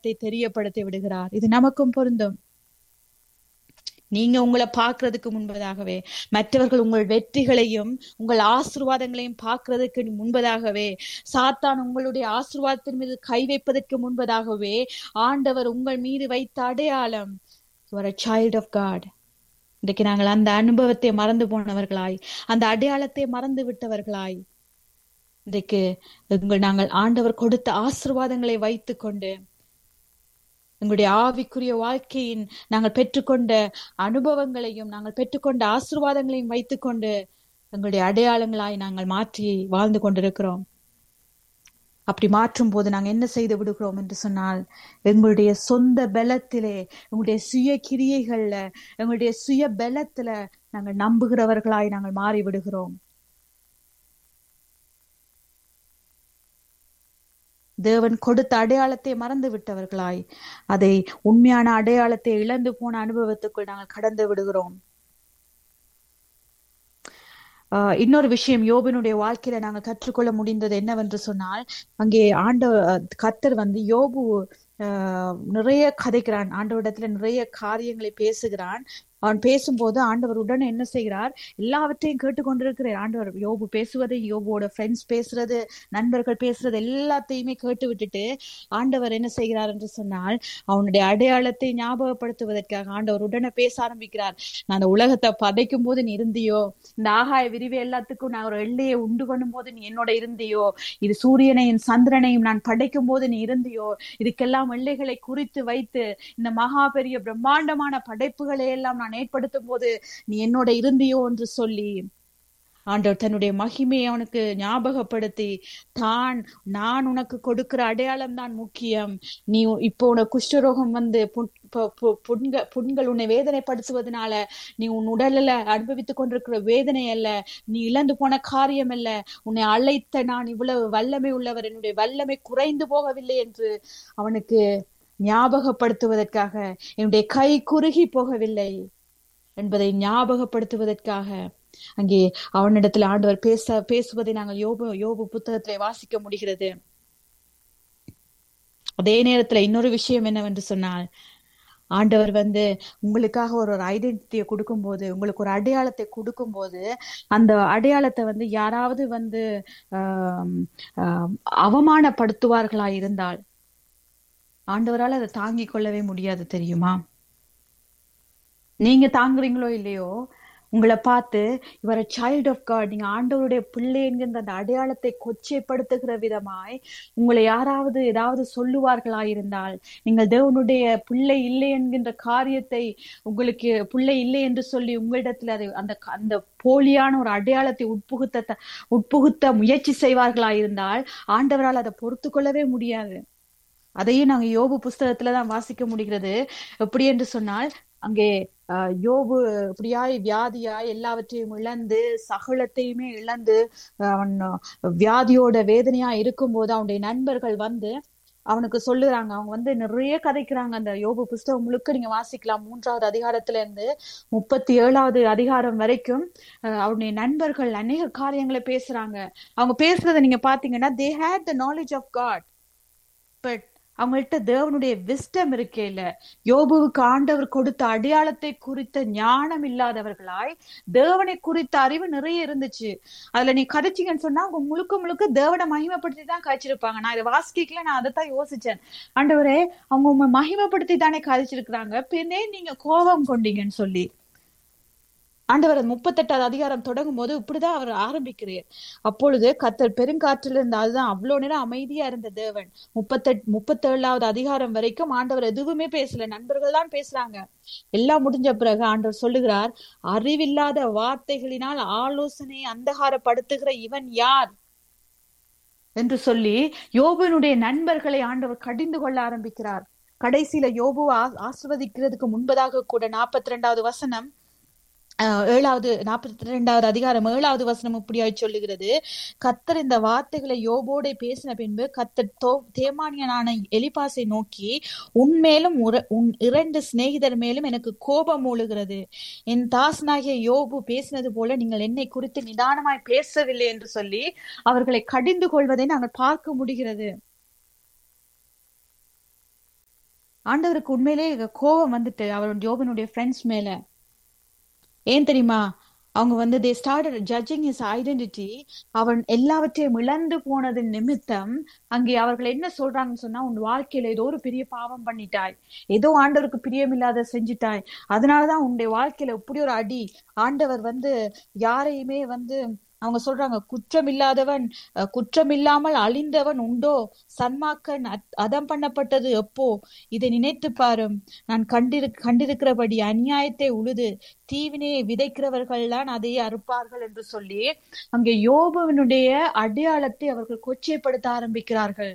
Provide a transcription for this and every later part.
அடையாளத்தை தெரியப்படுத்தி விடுகிறார் இது நமக்கும் பொருந்தும் நீங்க உங்களை பார்க்கிறதுக்கு முன்பதாகவே மற்றவர்கள் உங்கள் வெற்றிகளையும் உங்கள் ஆசிர்வாதங்களையும் பார்க்கிறதுக்கு முன்பதாகவே சாத்தான் உங்களுடைய ஆசிர்வாதத்தின் மீது கை வைப்பதற்கு முன்பதாகவே ஆண்டவர் உங்கள் மீது வைத்த அடையாளம் யுவர் சைல்ட் ஆஃப் காட் இன்றைக்கு நாங்கள் அந்த அனுபவத்தை மறந்து போனவர்களாய் அந்த அடையாளத்தை மறந்து விட்டவர்களாய் இன்றைக்கு உங்கள் நாங்கள் ஆண்டவர் கொடுத்த ஆசிர்வாதங்களை வைத்துக் கொண்டு எங்களுடைய ஆவிக்குரிய வாழ்க்கையின் நாங்கள் பெற்றுக்கொண்ட அனுபவங்களையும் நாங்கள் பெற்றுக்கொண்ட ஆசிர்வாதங்களையும் வைத்துக்கொண்டு எங்களுடைய அடையாளங்களாய் நாங்கள் மாற்றி வாழ்ந்து கொண்டிருக்கிறோம் அப்படி மாற்றும் போது நாங்கள் என்ன செய்து விடுகிறோம் என்று சொன்னால் எங்களுடைய சொந்த பலத்திலே எங்களுடைய சுய கிரியைகள்ல எங்களுடைய சுய பலத்துல நாங்கள் நம்புகிறவர்களாய் நாங்கள் மாறி விடுகிறோம் தேவன் கொடுத்த அடையாளத்தை மறந்து விட்டவர்களாய் அதை உண்மையான அடையாளத்தை இழந்து போன அனுபவத்துக்குள் நாங்கள் கடந்து விடுகிறோம் ஆஹ் இன்னொரு விஷயம் யோபினுடைய வாழ்க்கையில நாங்கள் கற்றுக்கொள்ள முடிந்தது என்னவென்று சொன்னால் அங்கே ஆண்ட கத்தர் வந்து யோபு ஆஹ் நிறைய கதைக்கிறான் ஆண்டவரிடத்துல நிறைய காரியங்களை பேசுகிறான் அவன் பேசும்போது ஆண்டவர் உடனே என்ன செய்கிறார் எல்லாவற்றையும் கேட்டுக்கொண்டிருக்கிறார் ஆண்டவர் யோபு பேசுவது யோபுவோட ஃப்ரெண்ட்ஸ் பேசுறது நண்பர்கள் பேசுறது எல்லாத்தையுமே கேட்டு விட்டுட்டு ஆண்டவர் என்ன செய்கிறார் என்று சொன்னால் அவனுடைய அடையாளத்தை ஞாபகப்படுத்துவதற்காக ஆண்டவர் உடனே பேச ஆரம்பிக்கிறார் நான் அந்த உலகத்தை பதைக்கும் போது நீ இருந்தியோ இந்த ஆகாய விரிவு எல்லாத்துக்கும் நான் ஒரு எல்லையை உண்டு பண்ணும் போது நீ என்னோட இருந்தியோ இது சூரியனையும் சந்திரனையும் நான் படைக்கும் போது நீ இருந்தியோ இதுக்கெல்லாம் எல்லைகளை குறித்து வைத்து இந்த மகா பெரிய பிரம்மாண்டமான படைப்புகளை எல்லாம் நான் ஏற்படுத்தும் போது நீ என்னோட இருந்தியோ என்று சொல்லி ஆண்டவர் தன்னுடைய மகிமையை அவனுக்கு ஞாபகப்படுத்தி தான் நான் உனக்கு கொடுக்கிற அடையாளம் தான் முக்கியம் நீ இப்போ உனக்கு குஷ்டரோகம் வந்து புண்க புண்கள் உன்னை வேதனைப்படுத்துவதனால நீ உன் உடலில் அனுபவித்துக் கொண்டிருக்கிற வேதனை அல்ல நீ இழந்து போன காரியம் அல்ல உன்னை அழைத்த நான் இவ்வளவு வல்லமை உள்ளவர் என்னுடைய வல்லமை குறைந்து போகவில்லை என்று அவனுக்கு ஞாபகப்படுத்துவதற்காக என்னுடைய கை குறுகி போகவில்லை என்பதை ஞாபகப்படுத்துவதற்காக அங்கே அவனிடத்தில் ஆண்டவர் பேச பேசுவதை நாங்கள் யோபு யோபு புத்தகத்திலே வாசிக்க முடிகிறது அதே நேரத்துல இன்னொரு விஷயம் என்னவென்று சொன்னால் ஆண்டவர் வந்து உங்களுக்காக ஒரு ஒரு ஐடென்டிட்டியை கொடுக்கும்போது உங்களுக்கு ஒரு அடையாளத்தை கொடுக்கும்போது அந்த அடையாளத்தை வந்து யாராவது வந்து ஆஹ் அவமானப்படுத்துவார்களா இருந்தால் ஆண்டவரால் அதை தாங்கிக் கொள்ளவே முடியாது தெரியுமா நீங்க தாங்குறீங்களோ இல்லையோ உங்களை பார்த்து இவர சைல்ட் ஆஃப் காட் நீங்க ஆண்டவருடைய பிள்ளை என்கின்ற அந்த அடையாளத்தை கொச்சைப்படுத்துகிற விதமாய் உங்களை யாராவது ஏதாவது சொல்லுவார்களா இருந்தால் நீங்கள் தேவனுடைய பிள்ளை இல்லை என்கின்ற காரியத்தை உங்களுக்கு பிள்ளை இல்லை என்று சொல்லி உங்களிடத்துல அதை அந்த அந்த போலியான ஒரு அடையாளத்தை உட்புகுத்த உட்புகுத்த முயற்சி செய்வார்களா இருந்தால் ஆண்டவரால் அதை பொறுத்து கொள்ளவே முடியாது அதையும் நாங்க யோபு புஸ்தகத்துலதான் வாசிக்க முடிகிறது எப்படி என்று சொன்னால் அங்கே யோபு இப்படியாய் வியாதியாய் எல்லாவற்றையும் இழந்து சகலத்தையுமே இழந்து அவன் வியாதியோட வேதனையா இருக்கும்போது அவனுடைய நண்பர்கள் வந்து அவனுக்கு சொல்லுறாங்க அவங்க வந்து நிறைய கதைக்கிறாங்க அந்த யோபு புஸ்தகம் முழுக்க நீங்க வாசிக்கலாம் மூன்றாவது அதிகாரத்துல இருந்து முப்பத்தி ஏழாவது அதிகாரம் வரைக்கும் அவனுடைய நண்பர்கள் அநேக காரியங்களை பேசுறாங்க அவங்க பேசுறதை நீங்க பாத்தீங்கன்னா they had the knowledge of God but அவங்கள்ட்ட தேவனுடைய விஸ்டம் இருக்கே இல்ல யோபுவுக்கு ஆண்டவர் கொடுத்த அடையாளத்தை குறித்த ஞானம் இல்லாதவர்களாய் தேவனை குறித்த அறிவு நிறைய இருந்துச்சு அதுல நீ கதைச்சிங்கன்னு சொன்னா அவங்க முழுக்க முழுக்க தேவனை மகிமைப்படுத்தி தான் கழிச்சிருப்பாங்க நான் இதை வாசிக்கல நான் அதைத்தான் யோசிச்சேன் ஆண்டவரே அவங்க உங்க மகிமைப்படுத்தி தானே கழிச்சிருக்கிறாங்க பின்னே நீங்க கோபம் கொண்டீங்கன்னு சொல்லி ஆண்டவர் முப்பத்தெட்டாவது அதிகாரம் தொடங்கும் போது இப்படிதான் அவர் ஆரம்பிக்கிறார் அப்பொழுது கத்தர் பெருங்காற்றில் இருந்த அதுதான் அவ்வளவு நேரம் அமைதியா இருந்த தேவன் முப்பத்தெட் முப்பத்தேழாவது அதிகாரம் வரைக்கும் ஆண்டவர் எதுவுமே பேசல நண்பர்கள் தான் பேசுறாங்க எல்லாம் முடிஞ்ச பிறகு ஆண்டவர் சொல்லுகிறார் அறிவில்லாத வார்த்தைகளினால் ஆலோசனை அந்தகாரப்படுத்துகிற இவன் யார் என்று சொல்லி யோபனுடைய நண்பர்களை ஆண்டவர் கடிந்து கொள்ள ஆரம்பிக்கிறார் கடைசியில யோபுவை ஆசிர்வதிக்கிறதுக்கு முன்பதாக கூட நாற்பத்தி ரெண்டாவது வசனம் ஏழாவது நாற்பத்தி ரெண்டாவது அதிகாரம் ஏழாவது வசனம் இப்படியாய் சொல்லுகிறது கத்தர் இந்த வார்த்தைகளை யோபோட பேசின பின்பு கத்தர் தோ தேமானியனான எலிபாசை நோக்கி உன்மேலும் உன் இரண்டு சிநேகிதர் மேலும் எனக்கு கோபம் மூழுகிறது என் தாசனாகிய யோபு பேசினது போல நீங்கள் என்னை குறித்து நிதானமாய் பேசவில்லை என்று சொல்லி அவர்களை கடிந்து கொள்வதை நாங்கள் பார்க்க முடிகிறது ஆண்டவருக்கு உண்மையிலே கோபம் வந்துட்டு அவர் ஜோபனுடைய ஃப்ரெண்ட்ஸ் மேல ஏன் தெரியுமா அவங்க வந்து they started judging is identity அவன் எல்லாவற்றையும் இழந்து போனது நிமித்தம் அங்கே அவர்கள் என்ன சொல்றாங்கன்னு சொன்னா உன் வாழ்க்கையில ஏதோ ஒரு பெரிய பாவம் பண்ணிட்டாய் ஏதோ ஆண்டவருக்கு பிரியமில்லாத செஞ்சுட்டாய் அதனாலதான் உன்னுடைய வாழ்க்கையில இப்படி ஒரு அடி ஆண்டவர் வந்து யாரையுமே வந்து அவங்க சொல்றாங்க குற்றம் இல்லாதவன் அஹ், குற்றம் இல்லாமல் அழிந்தவன் உண்டோ சன்மாக்கன் அத்- அதம் பண்ணப்பட்டது எப்போ இதை நினைத்து பாரும் நான் கண்டிரு கண்டிருக்கிறபடி அநியாயத்தை உழுது தீவினையை விதைக்கிறவர்கள் தான் அதை அறுப்பார்கள் என்று சொல்லி அங்கே யோபுவினுடைய அடையாளத்தை அவர்கள் கொச்சைப்படுத்த ஆரம்பிக்கிறார்கள்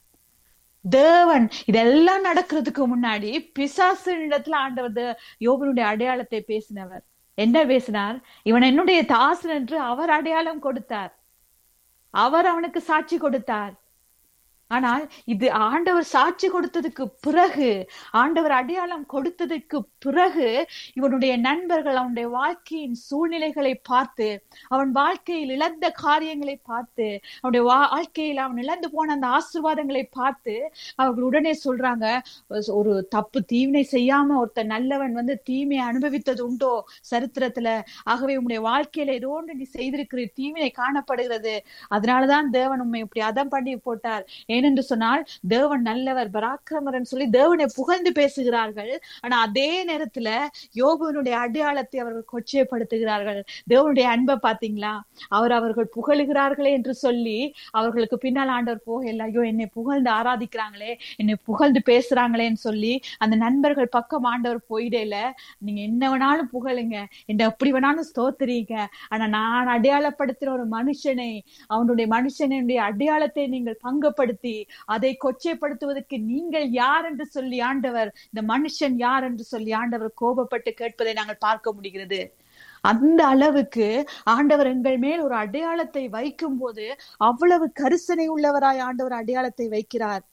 தேவன் இதெல்லாம் நடக்கிறதுக்கு முன்னாடி பிசாசு இடத்துல ஆண்டவர் தே- யோபனுடைய அடையாளத்தை பேசினவர் என்ன பேசினார் இவன் என்னுடைய தாசன் என்று அவர் அடையாளம் கொடுத்தார் அவர் அவனுக்கு சாட்சி கொடுத்தார் ஆனால் இது ஆண்டவர் சாட்சி கொடுத்ததுக்கு பிறகு ஆண்டவர் அடையாளம் கொடுத்ததுக்கு பிறகு இவனுடைய நண்பர்கள் அவனுடைய வாழ்க்கையின் சூழ்நிலைகளை பார்த்து அவன் வாழ்க்கையில் இழந்த காரியங்களை பார்த்து அவனுடைய வா- வாழ்க்கையில் அவன் இழந்து போன அந்த ஆசீர்வாதங்களை பார்த்து அவர்கள் உடனே சொல்றாங்க ஒரு தப்பு தீவினை செய்யாம ஒருத்தன் நல்லவன் வந்து தீமையை அனுபவித்தது உண்டோ சரித்திரத்துல ஆகவே உன்னுடைய வாழ்க்கையில ஏதோ ஒன்று நீ செய்திருக்கிற தீவினை காணப்படுகிறது அதனாலதான் தேவன் உண்மை இப்படி அதம் பண்ணி போட்டார் ஏனென்று சொன்னால் தேவன் நல்லவர் பராக்கிரமரன் சொல்லி தேவனை புகழ்ந்து பேசுகிறார்கள் ஆனா அதே நேரத்துல யோபுவினுடைய அடையாளத்தை அவர்கள் கொச்சைப்படுத்துகிறார்கள் தேவனுடைய அன்பை பாத்தீங்களா அவர் அவர்கள் புகழுகிறார்களே என்று சொல்லி அவர்களுக்கு பின்னால் ஆண்டவர் போகல ஐயோ என்னை புகழ்ந்து ஆராதிக்கிறாங்களே என்னை புகழ்ந்து பேசுறாங்களேன்னு சொல்லி அந்த நண்பர்கள் பக்கம் ஆண்டவர் போயிடல நீங்க என்ன வேணாலும் புகழுங்க என்ன எப்படி வேணாலும் ஸ்தோத்திரீங்க ஆனா நான் அடையாளப்படுத்துற ஒரு மனுஷனை அவனுடைய மனுஷனுடைய அடையாளத்தை நீங்கள் பங்கப்படுத்தி அதை கொச்சைப்படுத்துவதற்கு நீங்கள் யார் என்று சொல்லி ஆண்டவர் இந்த மனுஷன் யார் என்று சொல்லி ஆண்டவர் கோபப்பட்டு கேட்பதை நாங்கள் பார்க்க முடிகிறது அந்த அளவுக்கு ஆண்டவர் எங்கள் மேல் ஒரு அடையாளத்தை வைக்கும் போது அவ்வளவு கரிசனை உள்ளவராய் ஆண்டவர் அடையாளத்தை வைக்கிறார்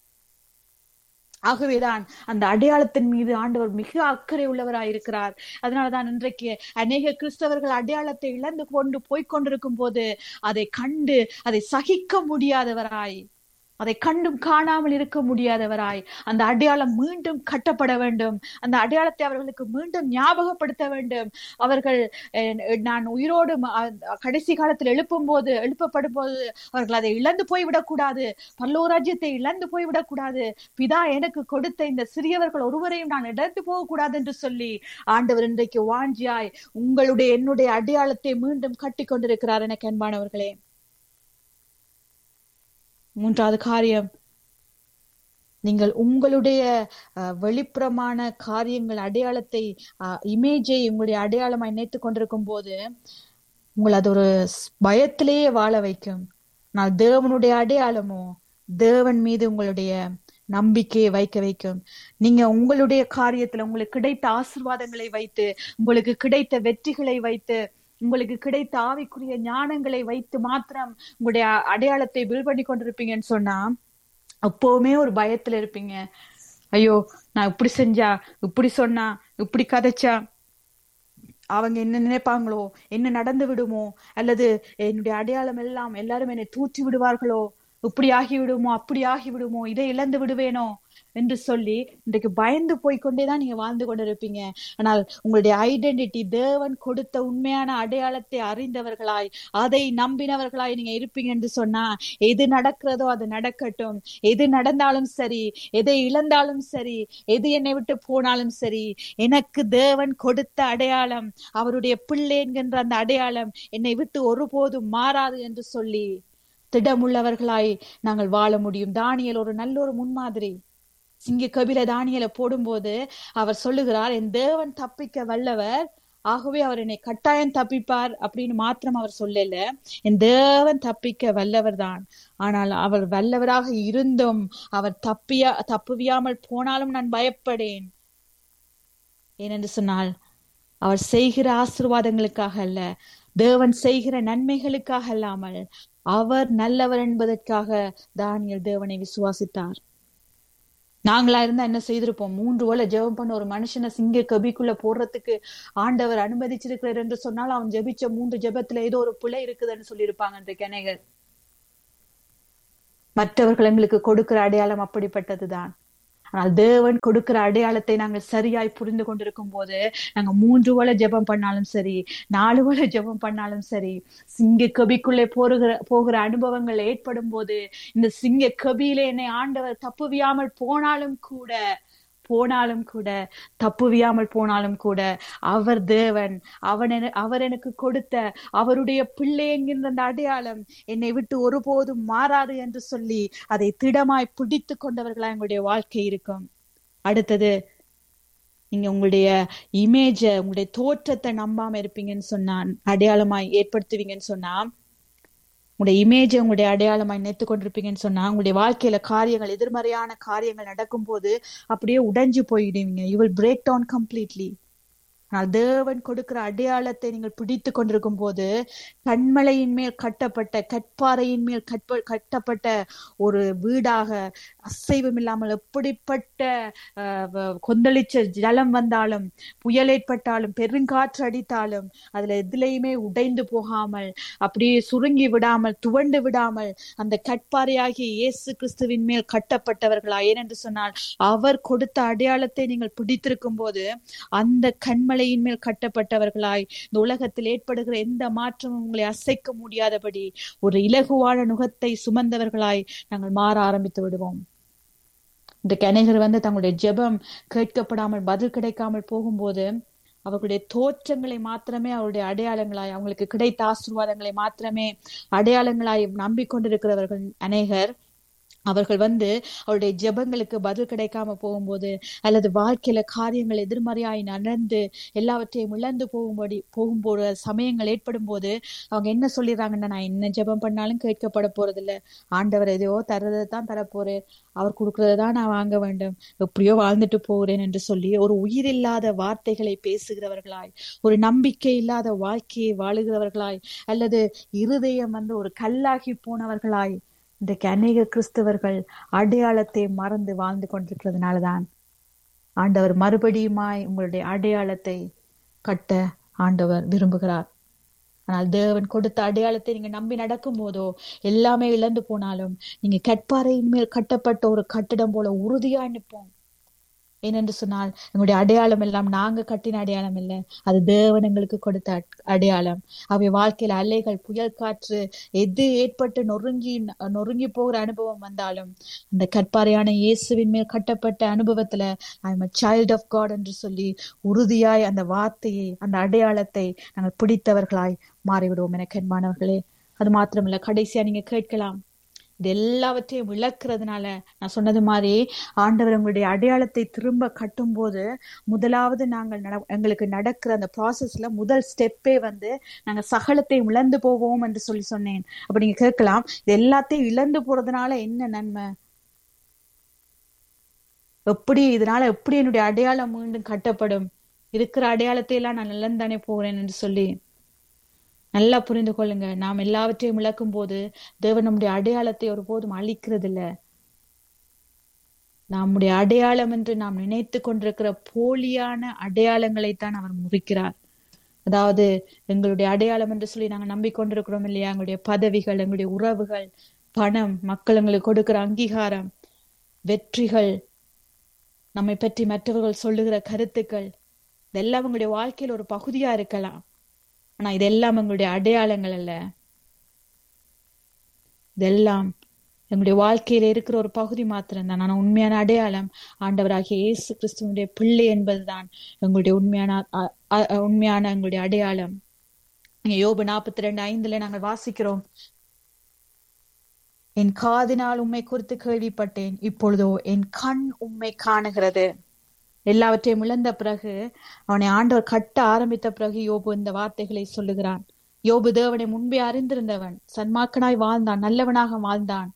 ஆகவேதான் அந்த அடையாளத்தின் மீது ஆண்டவர் மிக அக்கறை உள்ளவராய் இருக்கிறார் அதனாலதான் இன்றைக்கு அநேக கிறிஸ்தவர்கள் அடையாளத்தை இழந்து கொண்டு போய்க் கொண்டிருக்கும் போது அதை கண்டு அதை சகிக்க முடியாதவராய் அதை கண்டும் காணாமல் இருக்க முடியாதவராய் அந்த அடையாளம் மீண்டும் கட்டப்பட வேண்டும் அந்த அடையாளத்தை அவர்களுக்கு மீண்டும் ஞாபகப்படுத்த வேண்டும் அவர்கள் அஹ், நான் உயிரோடு ம- அஹ், கடைசி காலத்தில் எழுப்பும் போது எழுப்பப்படும் போது அவர்கள் அதை இழந்து போய்விடக்கூடாது பல்லோராஜ்யத்தை இழந்து போய்விடக்கூடாது பிதா எனக்கு கொடுத்த இந்த சிறியவர்கள் ஒருவரையும் நான் இழந்து போகக்கூடாது என்று சொல்லி ஆண்டவர் இன்றைக்கு வாஞ்சியாய் உங்களுடைய என்னுடைய அடையாளத்தை மீண்டும் கட்டி கொண்டிருக்கிறார் எனக்கு அன்பானவர்களே மூன்றாவது காரியம் நீங்கள் உங்களுடைய அஹ், வெளிப்புறமான காரியங்கள் அடையாளத்தை இமேஜை உங்களுடைய அடையாளமாய் நினைத்துக் கொண்டிருக்கும் போது உங்களை அது ஒரு ஸ்- பயத்திலேயே வாழ வைக்கும் நான் தேவனுடைய அடையாளமோ தேவன் மீது உங்களுடைய நம்பிக்கையை வைக்க வைக்கும் நீங்க உங்களுடைய காரியத்துல உங்களுக்கு கிடைத்த ஆசீர்வாதங்களை வைத்து உங்களுக்கு கிடைத்த வெற்றிகளை வைத்து உங்களுக்கு கிடைத்த ஆவிக்குரிய ஞானங்களை வைத்து மாத்திரம் உங்களுடைய அ- அடையாளத்தை பில் பண்ணி கொண்டிருப்பீங்கன்னு சொன்னா எப்பவுமே ஒரு பயத்துல இருப்பீங்க ஐயோ நான் இப்படி செஞ்சா இப்படி சொன்னா இப்படி கதைச்சா அவங்க என்ன நினைப்பாங்களோ என்ன நடந்து விடுமோ அல்லது என்னுடைய அடையாளம் எல்லாம் எல்லாரும் என்னை தூற்றி விடுவார்களோ இப்படி ஆகி விடுமோ அப்படி ஆகி விடுமோ இதை இழந்து விடுவேனோ என்று சொல்லி இன்றைக்கு பயந்து போய்க்கொண்டேதான் நீங்க வாழ்ந்து கொண்டிருப்பீங்க ஆனால் உங்களுடைய ஐடென்டிட்டி தேவன் கொடுத்த உண்மையான அடையாளத்தை அறிந்தவர்களாய் அதை நம்பினவர்களாய் நீங்க இருப்பீங்க என்று சொன்னா எது நடக்கிறதோ அது நடக்கட்டும் எது நடந்தாலும் சரி எதை இழந்தாலும் சரி எது என்னை விட்டு போனாலும் சரி எனக்கு தேவன் கொடுத்த அடையாளம் அவருடைய பிள்ளை என்கின்ற அந்த அடையாளம் என்னை விட்டு ஒருபோதும் மாறாது என்று சொல்லி திடமுள்ளவர்களாய் நாங்கள் வாழ முடியும் தானியல் ஒரு நல்ல ஒரு முன்மாதிரி சிங்க கபில தானியலை போடும்போது அவர் சொல்லுகிறார் என் தேவன் தப்பிக்க வல்லவர் ஆகவே அவர் என்னை கட்டாயம் தப்பிப்பார் அப்படின்னு மாத்திரம் அவர் சொல்லல என் தேவன் தப்பிக்க வல்லவர் தான் ஆனால் அவர் வல்லவராக இருந்தும் அவர் தப்பியா தப்புவியாமல் போனாலும் நான் பயப்படேன் ஏனென்று சொன்னால் அவர் செய்கிற ஆசீர்வாதங்களுக்காக அல்ல தேவன் செய்கிற நன்மைகளுக்காக அல்லாமல் அவர் நல்லவர் என்பதற்காக தானியல் தேவனை விசுவாசித்தார் நாங்களா இருந்தா என்ன செய்திருப்போம் மூன்று வேளை ஜெபம் பண்ண ஒரு மனுஷனை சிங்க கபிக்குள்ள போடுறதுக்கு ஆண்டவர் அனுமதிச்சிருக்கிறார் என்று சொன்னால் அவன் ஜெபிச்ச மூன்று ஜெபத்துல ஏதோ ஒரு பிழை இருக்குதுன்னு சொல்லியிருப்பாங்க இன்றைக்கு அநேகர் மற்றவர்கள் எங்களுக்கு கொடுக்கிற அடையாளம் அப்படிப்பட்டதுதான் ஆனால் தேவன் கொடுக்கிற அடையாளத்தை நாங்கள் சரியாய் புரிந்து கொண்டிருக்கும் போது நாங்க மூன்று வேளை ஜெபம் பண்ணாலும் சரி நாலு வேளை ஜெபம் பண்ணாலும் சரி சிங்க கபிக்குள்ளே போகிற போகிற அனுபவங்கள் ஏற்படும் போது இந்த சிங்க கபியிலே என்னை ஆண்டவர் தப்புவியாமல் போனாலும் கூட போனாலும் கூட தப்புவியாமல் போனாலும் கூட அவர் தேவன் அவன் என- அவர் எனக்கு கொடுத்த அவருடைய பிள்ளை என்கின்ற அந்த அடையாளம் என்னை விட்டு ஒருபோதும் மாறாது என்று சொல்லி அதை திடமாய் பிடித்து கொண்டவர்களா எங்களுடைய வாழ்க்கை இருக்கும் அடுத்தது நீங்க உங்களுடைய இமேஜ உங்களுடைய தோற்றத்தை நம்பாம இருப்பீங்கன்னு சொன்னா அடையாளமாய் ஏற்படுத்துவீங்கன்னு சொன்னா உங்களுடைய இமேஜை உங்களுடைய அடையாளமாய் நினைத்து கொண்டிருப்பீங்கன்னு சொன்னா உங்களுடைய வாழ்க்கையில காரியங்கள் எதிர்மறையான காரியங்கள் நடக்கும்போது அப்படியே உடைஞ்சு போயிடுவீங்க you will break down completely ஆனால் தேவன் கொடுக்கிற அடையாளத்தை நீங்கள் பிடித்து கொண்டிருக்கும் போது கண்மலையின் மேல் கட்டப்பட்ட கற்பாறையின் மேல் கற்ப கட்டப்பட்ட ஒரு வீடாக அசைவம் இல்லாமல் எப்படிப்பட்ட அஹ், வ- கொந்தளிச்ச ஜலம் வந்தாலும் புயல் ஏற்பட்டாலும் பெருங்காற்று அடித்தாலும் அதுல எதுலையுமே உடைந்து போகாமல் அப்படியே சுருங்கி விடாமல் துவண்டு விடாமல் அந்த கற்பாறையாகிய இயேசு கிறிஸ்துவின் மேல் கட்டப்பட்டவர்களா ஏனென்று சொன்னால் அவர் கொடுத்த அடையாளத்தை நீங்கள் பிடித்திருக்கும் போது அந்த கண்மலையின் மேல் கட்டப்பட்டவர்களாய் இந்த உலகத்தில் ஏற்படுகிற எந்த மாற்றமும் உங்களை அசைக்க முடியாதபடி ஒரு இலகுவான நுகத்தை சுமந்தவர்களாய் நாங்கள் மாற ஆரம்பித்து விடுவோம் இன்றைக்கு அநேகர் வந்து தங்களுடைய ஜெபம் கேட்கப்படாமல் பதில் கிடைக்காமல் போகும்போது அவர்களுடைய தோற்றங்களை மாத்திரமே அவருடைய அடையாளங்களாய் அவங்களுக்கு கிடைத்த ஆசீர்வாதங்களை மாத்திரமே அடையாளங்களாய் நம்பிக்கொண்டிருக்கிறவர்கள் அநேகர் அவர்கள் வந்து அவருடைய ஜெபங்களுக்கு பதில் கிடைக்காம போகும்போது அல்லது வாழ்க்கையில காரியங்கள் எதிர்மறையாய் நடந்து எல்லாவற்றையும் இழந்து போகும்படி போகும்போது சமயங்கள் ஏற்படும் போது அவங்க என்ன சொல்லிடுறாங்கன்னா நான் என்ன ஜெபம் பண்ணாலும் கேட்கப்பட போறதில்ல ஆண்டவர் எதையோ தர்றதை தான் தரப்போறேன் அவர் கொடுக்கறதை தான் நான் வாங்க வேண்டும் எப்படியோ வாழ்ந்துட்டு போகிறேன் என்று சொல்லி ஒரு உயிரில்லாத வார்த்தைகளை பேசுகிறவர்களாய் ஒரு நம்பிக்கை இல்லாத வாழ்க்கையை வாழுகிறவர்களாய் அல்லது இருதயம் வந்து ஒரு கல்லாகி போனவர்களாய் இன்றைக்கு அநேக கிறிஸ்தவர்கள் அடையாளத்தை மறந்து வாழ்ந்து கொண்டிருக்கிறதுனாலதான் ஆண்டவர் மறுபடியுமாய் உங்களுடைய அடையாளத்தை கட்ட ஆண்டவர் விரும்புகிறார் ஆனால் தேவன் கொடுத்த அடையாளத்தை நீங்க நம்பி நடக்கும் போதோ எல்லாமே இழந்து போனாலும் நீங்க கற்பாறையின் மேல் கட்டப்பட்ட ஒரு கட்டிடம் போல உறுதியா நிற்போம் ஏனென்று சொன்னால் எங்களுடைய அடையாளம் எல்லாம் நாங்க கட்டின அடையாளம் இல்லை அது தேவன் எங்களுக்கு கொடுத்த அட்- அடையாளம் அவை வாழ்க்கையில அலைகள் புயல் காற்று எது ஏற்பட்டு நொறுங்கி நொறுங்கி போகிற அனுபவம் வந்தாலும் அந்த கற்பாறையான இயேசுவின் மேல் கட்டப்பட்ட அனுபவத்துல I am child of God என்று சொல்லி உறுதியாய் அந்த வார்த்தையை அந்த அடையாளத்தை நாங்கள் பிடித்தவர்களாய் மாறிவிடுவோம் என கண்மானவர்களே அது மாத்திரமல்ல கடைசியா நீங்க கேட்கலாம் இது எல்லாவற்றையும் இழக்கிறதுனால நான் சொன்னது மாதிரி ஆண்டவர் உங்களுடைய அடையாளத்தை திரும்ப கட்டும்போது முதலாவது நாங்கள் நட- எங்களுக்கு நடக்கிற அந்த ப்ராசஸ்ல முதல் ஸ்டெப்பே வந்து நாங்க சகலத்தையும் இழந்து போவோம் என்று சொல்லி சொன்னேன் அப்ப நீங்க கேட்கலாம் இது எல்லாத்தையும் இழந்து போறதுனால என்ன நன்மை எப்படி இதனால எப்படி என்னுடைய அடையாளம் மீண்டும் கட்டப்படும் இருக்கிற அடையாளத்தை எல்லாம் நான் இழந்தானே போகிறேன் என்று சொல்லி நல்லா புரிந்து கொள்ளுங்க நாம் எல்லாவற்றையும் இழக்கும் போது தேவன் நம்முடைய அடையாளத்தை ஒருபோதும் அழிக்கிறது இல்ல நம்முடைய அடையாளம் என்று நாம் நினைத்து கொண்டிருக்கிற போலியான அடையாளங்களைத்தான் அவர் முறிக்கிறார் அதாவது எங்களுடைய அடையாளம் என்று சொல்லி நாங்க நம்பிக்கொண்டிருக்கிறோம் இல்லையா எங்களுடைய பதவிகள் எங்களுடைய உறவுகள் பணம் மக்கள் எங்களுக்கு கொடுக்கிற அங்கீகாரம் வெற்றிகள் நம்மை பற்றி மற்றவர்கள் சொல்லுகிற கருத்துக்கள் இதெல்லாம் உங்களுடைய வாழ்க்கையில் ஒரு பகுதியா இருக்கலாம் ஆனா இதெல்லாம் எங்களுடைய அடையாளங்கள் அல்ல இதெல்லாம் எங்களுடைய வாழ்க்கையில இருக்கிற ஒரு பகுதி மாத்திரம்தான் ஆனா உண்மையான அடையாளம் ஆண்டவராகிய இயேசு கிறிஸ்துவனுடைய பிள்ளை என்பதுதான் எங்களுடைய உண்மையான அ- அ- அ- உண்மையான எங்களுடைய அடையாளம் இங்க யோபு நாற்பத்தி ரெண்டு ஐந்துல நாங்கள் வாசிக்கிறோம் என் காதினால் உம்மை குறித்து கேள்விப்பட்டேன் இப்பொழுதோ என் கண் உம்மை காணுகிறது எல்லாவற்றையும் இழந்த பிறகு அவனை ஆண்டவர் கட்ட ஆரம்பித்த பிறகு யோபு இந்த வார்த்தைகளை சொல்லுகிறான் யோபு தேவனை முன்பே அறிந்திருந்தவன் சன்மாக்கனாய் வாழ்ந்தான் நல்லவனாக வாழ்ந்தான்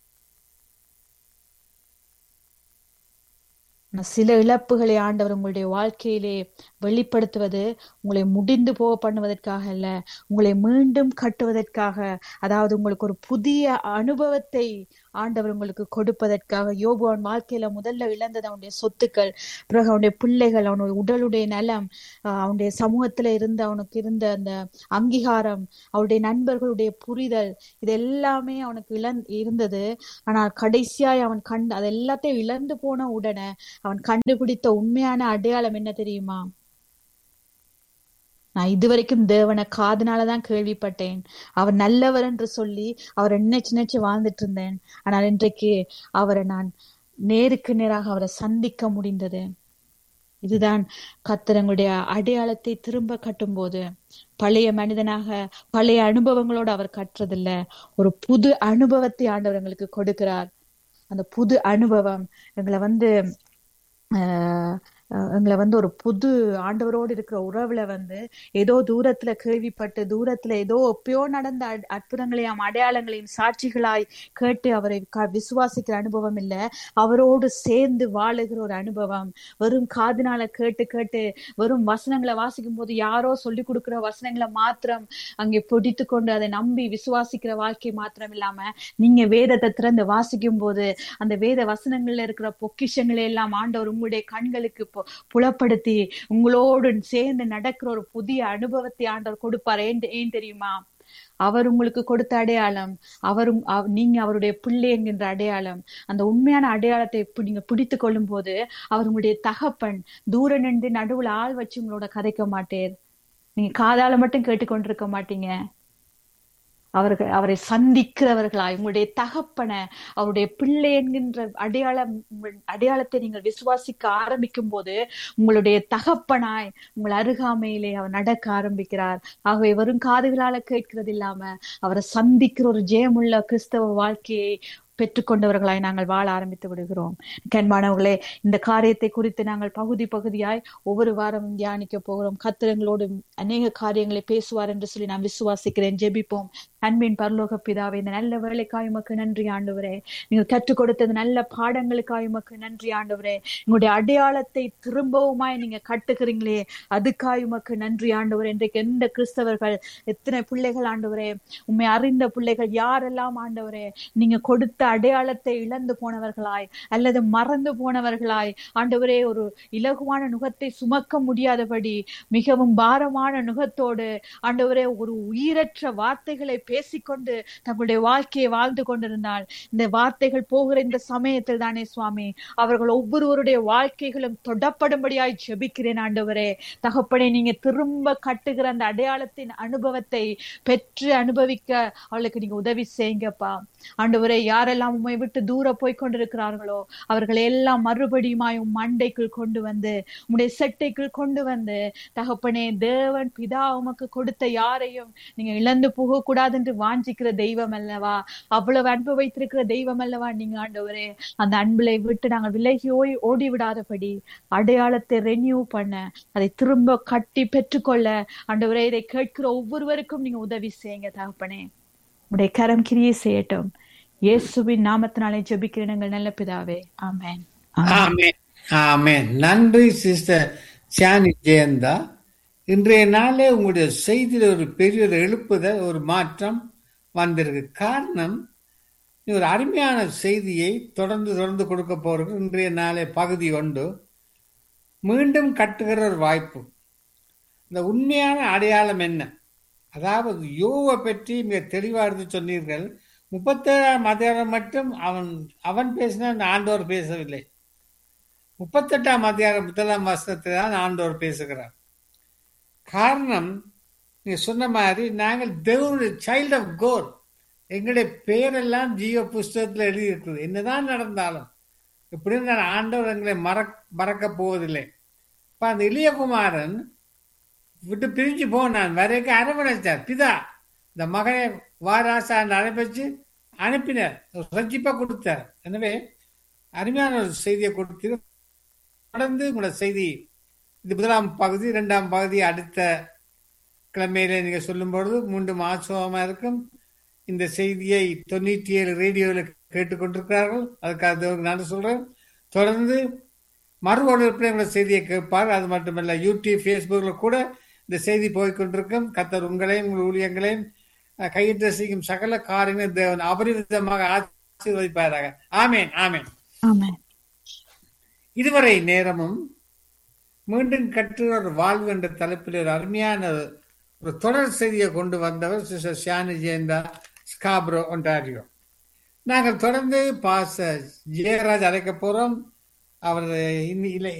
ஆனா சில இழப்புகளை ஆண்டவர் உங்களுடைய வாழ்க்கையிலே வெளிப்படுத்துவது உங்களை முடிந்து போக பண்ணுவதற்காக அல்ல உங்களை மீண்டும் கட்டுவதற்காக அதாவது உங்களுக்கு ஒரு புதிய அனுபவத்தை ஆண்டவர் உங்களுக்கு கொடுப்பதற்காக யோபு அவன் வாழ்க்கையில முதல்ல இழந்தது அவனுடைய சொத்துக்கள் பிறகு அவனுடைய பிள்ளைகள் அவனுடைய உடலுடைய நலம் ஆஹ் அவனுடைய சமூகத்துல இருந்த அவனுக்கு இருந்த அந்த அங்கீகாரம் அவருடைய நண்பர்களுடைய புரிதல் இது எல்லாமே அவனுக்கு இழந் இருந்தது ஆனால் கடைசியாய் அவன் கண்டு அது எல்லாத்தையும் இழந்து போன உடனே அவன் கண்டுபிடித்த உண்மையான அடையாளம் என்ன தெரியுமா நான் இதுவரைக்கும் தேவனை காதுனாலதான் கேள்விப்பட்டேன் அவர் நல்லவர் என்று சொல்லி அவரை நினைச்சு நினைச்சு வாழ்ந்துட்டு இருந்தேன் ஆனால் இன்றைக்கு அவரை நான் நேருக்கு நேராக அவரை சந்திக்க முடிந்தது இதுதான் கத்திரங்களுடைய அடையாளத்தை திரும்ப கட்டும்போது பழைய மனிதனாக பழைய அனுபவங்களோடு அவர் கற்றதில்ல ஒரு புது அனுபவத்தை ஆண்டவர் எங்களுக்கு கொடுக்கிறார் அந்த புது அனுபவம் எங்களை வந்து ஆஹ் அஹ் எங்களை வந்து ஒரு புது ஆண்டவரோடு இருக்கிற உறவுல வந்து ஏதோ தூரத்துல கேள்விப்பட்டு தூரத்துல ஏதோ எப்பயோ நடந்த அற்- அற்புதங்களையும் அடையாளங்களையும் சாட்சிகளாய் கேட்டு அவரை க- விசுவாசிக்கிற அனுபவம் இல்ல அவரோடு சேர்ந்து வாழுகிற ஒரு அனுபவம் வெறும் காதுனால கேட்டு கேட்டு வெறும் வசனங்களை வாசிக்கும் போது யாரோ சொல்லி கொடுக்கிற வசனங்களை மாத்திரம் அங்கே பிடித்து கொண்டு அதை நம்பி விசுவாசிக்கிற வாழ்க்கை மாத்திரம் இல்லாம நீங்க வேதத்தை திறந்து வாசிக்கும் போது அந்த வேத வசனங்கள்ல இருக்கிற பொக்கிஷங்களை எல்லாம் ஆண்டவர் உங்களுடைய கண்களுக்கு பு- புலப்படுத்தி உங்களோடு சேர்ந்து நடக்கிற ஒரு புதிய அனுபவத்தை ஆண்டவர் கொடுப்பார் ஏன் ஏன் தெரியுமா அவர் உங்களுக்கு கொடுத்த அடையாளம் அவரும் அவ- நீங்க அவருடைய பிள்ளை என்கின்ற அடையாளம் அந்த உண்மையான அடையாளத்தை இப்ப நீங்க பிடித்து கொள்ளும் போது அவர் உங்களுடைய தகப்பன் தூர நின்று நடுவுல ஆள் வச்சு உங்களோட கதைக்க மாட்டேர் நீங்க காதால மட்டும் கேட்டுக்கொண்டிருக்க மாட்டீங்க அவர்கள் அவரை சந்திக்கிறவர்களாய் உங்களுடைய தகப்பனை அவருடைய பிள்ளை என்கின்ற அடையாளம் உங்கள் அடையாளத்தை நீங்கள் விசுவாசிக்க ஆரம்பிக்கும் போது உங்களுடைய தகப்பனாய் உங்கள் அருகாமையிலே அவர் நடக்க ஆரம்பிக்கிறார் ஆகவே வெறும் காதுகளால கேட்கிறது இல்லாம அவரை சந்திக்கிற ஒரு ஜெயமுள்ள கிறிஸ்தவ வாழ்க்கையை பெற்றுக்கொண்டவர்களாய் நாங்கள் வாழ ஆரம்பித்து விடுகிறோம் கண்மானவர்களே இந்த காரியத்தை குறித்து நாங்கள் பகுதி பகுதியாய் ஒவ்வொரு வாரமும் தியானிக்க போகிறோம் கத்திரங்களோடு அநேக காரியங்களை பேசுவார் என்று சொல்லி நான் விசுவாசிக்கிறேன் ஜெபிப்போம் அன்பின் பரலோக பிதாவே இந்த நல்ல வேலைக்காய் உமக்கு நன்றி ஆண்டவரே நீங்கள் கற்றுக் கொடுத்தது நல்ல பாடங்களுக்காய் உமக்கு நன்றி ஆண்டவரே உங்களுடைய அடையாளத்தை திரும்பவுமாய் நீங்க கட்டுகிறீங்களே அதுக்காய் உமக்கு நன்றி ஆண்டவரே இன்றைக்கு எந்த கிறிஸ்தவர்கள் எத்தனை பிள்ளைகள் ஆண்டவரே உண்மை அறிந்த பிள்ளைகள் யாரெல்லாம் ஆண்டவரே நீங்க கொடுத்த அடையாளத்தை இழந்து போனவர்களாய் அல்லது மறந்து போனவர்களாய் ஆண்டவரே ஒரு இலகுவான நுகத்தை சுமக்க முடியாதபடி மிகவும் பாரமான நுகத்தோடு ஆண்டவரே ஒரு உயிரற்ற வார்த்தைகளை பேசிக்கொண்டு தங்களுடைய வாழ்க்கையை வாழ்ந்து கொண்டிருந்தால் இந்த வார்த்தைகள் போகிற இந்த சமயத்தில் தானே சுவாமி அவர்கள் ஒவ்வொருவருடைய வாழ்க்கைகளும் தொடப்படும்படியாய் ஜெபிக்கிறேன் ஆண்டவரே தகப்பனே நீங்க திரும்ப கட்டுகிற அந்த அடையாளத்தின் அனுபவத்தை பெற்று அனுபவிக்க அவளுக்கு நீங்க உதவி செய்யுங்கப்பா ஆண்டவரே யாரெல்லாம் உம்மை விட்டு தூர போய் கொண்டிருக்கிறார்களோ அவர்களை எல்லாம் மறுபடியுமாய் உம் மண்டைக்குள் கொண்டு வந்து உம்முடைய செட்டைக்குள் கொண்டு வந்து தகப்பனே தேவன் பிதா உமக்கு கொடுத்த யாரையும் நீங்க இழந்து போக கூடாது என்று வாஞ்சிக்கிற தெய்வம் அல்லவா அவ்வளவு அன்பு வைத்திருக்கிற தெய்வம் அல்லவா நீங்க ஆண்டவரே அந்த அன்புலை விட்டு நாங்கள் விலகி ஓய் ஓடி விடாதபடி அடையாளத்தை ரெனியூ பண்ண அதை திரும்ப கட்டி பெற்றுக்கொள்ள ஆண்டவரே இதை கேட்கிற ஒவ்வொருவருக்கும் நீங்க உதவி செய்யுங்க தகப்பனே உடைய கரம் கிரியை செய்யட்டும் இயேசுவின் நாமத்தினாலே ஜெபிக்கிறேன் எங்கள் நல்ல பிதாவே ஆமென் ஆமென். ஆமென் ஆமென் நன்றி சிஸ்டர் சானி ஜெயந்தா இன்றைய நாளே உங்களுடைய செய்தியில் ஒரு பெரிய ஒரு எழுப்புதல் ஒரு மாற்றம் வந்திருக்கு காரணம் நீ ஒரு அருமையான செய்தியை தொடர்ந்து தொடர்ந்து கொடுக்க போறது இன்றைய நாளே பகுதி ஒன்று மீண்டும் கட்டுகிற ஒரு வாய்ப்பு இந்த உண்மையான அடையாளம் என்ன அதாவது யோவை பற்றி மிக தெளிவாக எடுத்து சொன்னீர்கள் முப்பத்தேழாம் அதிகாரம் மட்டும் அவன் அவன் பேசினான் ஆண்டவர் பேசவில்லை முப்பத்தெட்டாம் அதிகாரம் முதலாம் வசனத்தில் தான் ஆண்டவர் பேசுகிறார் காரணம் நீ சொன்ன மாதிரி நாங்கள் தேவனுடைய சைல்ட் ஆஃப் கோட் எங்களுடைய பேரெல்லாம் ஜீவ புஸ்தகத்தில் எழுதியிருக்கிறது என்னதான் நடந்தாலும் இப்படி நான் ஆண்டவர் எங்களை மறக் மறக்க போவதில்லை இப்போ அந்த இளையகுமாரன் விட்டு பிரிஞ்சு போனான் வரைக்கும் அரவணைச்சார் பிதா இந்த மகனை வாராசா அனுப்பிச்சு அனுப்பினார் ரஞ்சிப்பா கொடுத்தார் எனவே அருமையான ஒரு செய்தியை கொடுத்து தொடர்ந்து உங்களோட செய்தி இது முதலாம் பகுதி இரண்டாம் பகுதி அடுத்த கிழமையில நீங்க சொல்லும் பொழுது மீண்டும் ஆசுவமா இருக்கும் இந்த செய்தியை தொண்ணூற்றி ஏழு ரேடியோவில் கேட்டுக்கொண்டிருக்கிறார்கள் அதுக்காக தேவனுக்கு நான் சொல்றேன் தொடர்ந்து மறு ஒளிபரப்பில் உங்களோட செய்தியை கேட்பார் அது மட்டுமல்ல யூடியூப் ஃபேஸ்புக்கில் கூட இந்த செய்தி போய்கொண்டிருக்கும் கத்தர் உங்களையும் உங்கள் ஊழியங்களையும் அஹ், கையிட்டு செய்யும் சகல காரியங்களும் தேவன் அபரிவிதமாக ஆசீர்வதிப்பாராக ஆமேன் ஆமேன் ஆமென் இதுவரை நேரமும் மீண்டும் கற்று ஒரு வாழ்வு என்ற தலைப்பில் ஒரு அருமையான ஒரு தொடர் செய்தியை கொண்டு வந்தவர் sister Shani Jayantha Scarborough Ontario நாங்கள் தொடர்ந்து பாச ஜெயராஜ் அழைக்க போறோம் அவர் இன்னி- இல்லை